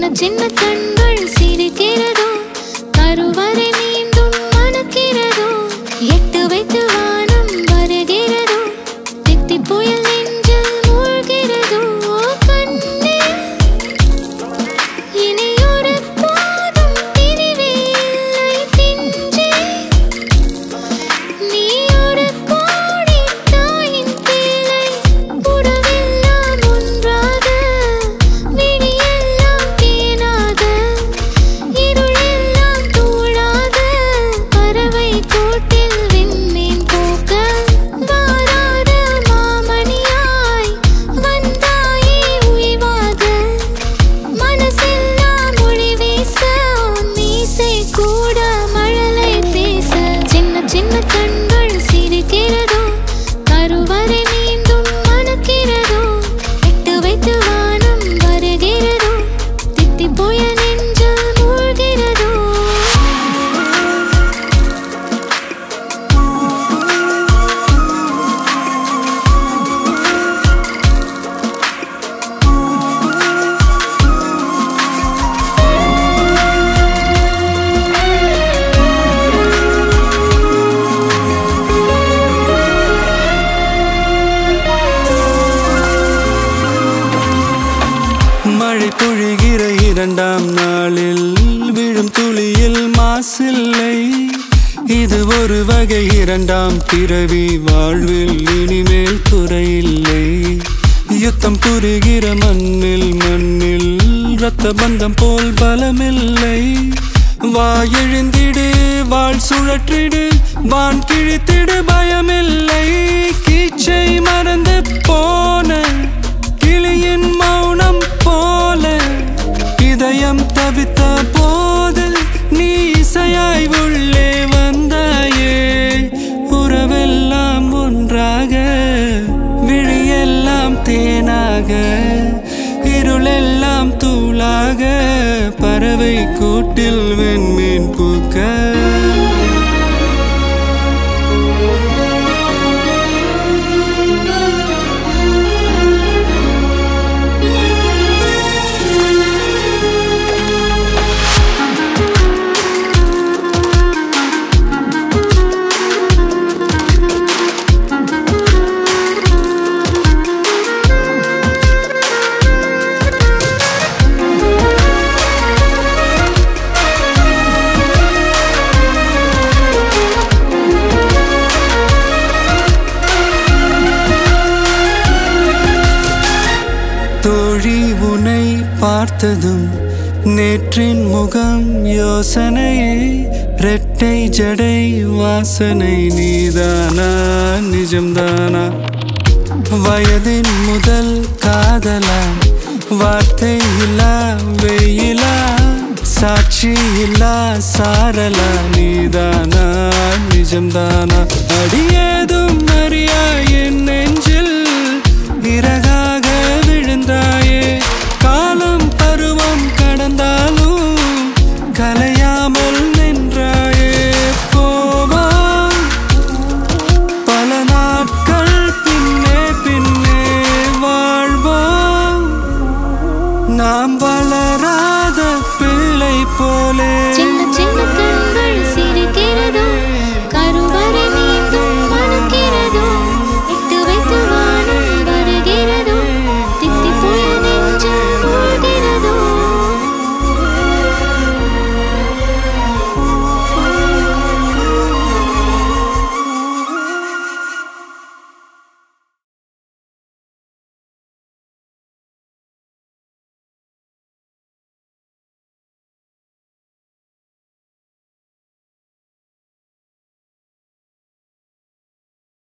சின்ன கண்கள் சிரிக்கிறதோ கருவறை மீண்டும் மணக்கிறதோ எட்டு வைத்து வானம் வருகிறதோ தித்தி புயல் நெஞ்சில் மூழ்கிறதோ கண்ணே இனி ஒரு போதும் பிரிவே இல்லை பிஞ்சே நீ ஒரு கோடி தாயின் பிள்ளை உறவெல்லாம் ஒன்றாக விழியெல்லாம் தேனாக இருளெல்லாம் தூளாக பறவை கூட்டில் விண்மீன் போக்க வாராத மாமணியாய் வந்தாயே உய்வாக மனசெல்லாம் மொழி வீச உன் மீசை கூட மழலை பேச சின்ன சின்ன கண்கள் சிரிக்கிறதோ கருவறை மீண்டும் மணக்கிறதோ எட்டு வைத்து வானம் வருகிறதோ தித்தி போய நெஞ்சில் மூழ்கிறதோ மழை பொழிகிற இரண்டாம் நாளில் விழும் துளியில் மாசில்லை இது ஒரு வகை இரண்டாம் பிறவி வாழ்வில் இனிமேல் குறையில்லை யுத்தம் புரிகிற மண்ணில் மண்ணில் இரத்த பந்தம் போல் பலமில்லை வா எழுந்திடு வாழ் சுழற்றிடு வான் கிழித்திடு பயமில்லை கீச்சை மறந்து போன கிளியின் மௌனம் போல இதயம் தவித்த போது நீ இசையாய் உள்ளே வந்தாயே உறவெல்லாம் ஒன்றாக விழியெல்லாம் தேனாக இருளெல்லாம் தூளாக பறவை கூட்டில் வெண்மீன் பூக்க தோழி உனை பார்த்ததும் நேற்றின் முகம் யோசனையே ரெட்டை ஜடை வாசனை நீதானா நிஜம்தானா வயதின் முதல் காதலா வார்த்தை இல்லா வெயிலா சாட்சி இல்லா சாரலா நீதானா நிஜம்தானா அடியேதும் அறியா என் நெஞ்சில் இறகாக விழுந்தாயே காலம் பருவம் கடந்தாலும் கலையாமல் நின்றாயே போவான் பல நாட்கள் பின்னே பின்னே வாழ்வோம் நாம் வளராத பிள்ளை போலே சின்ன சின்ன கண்கள் சிரிக்கிறதோ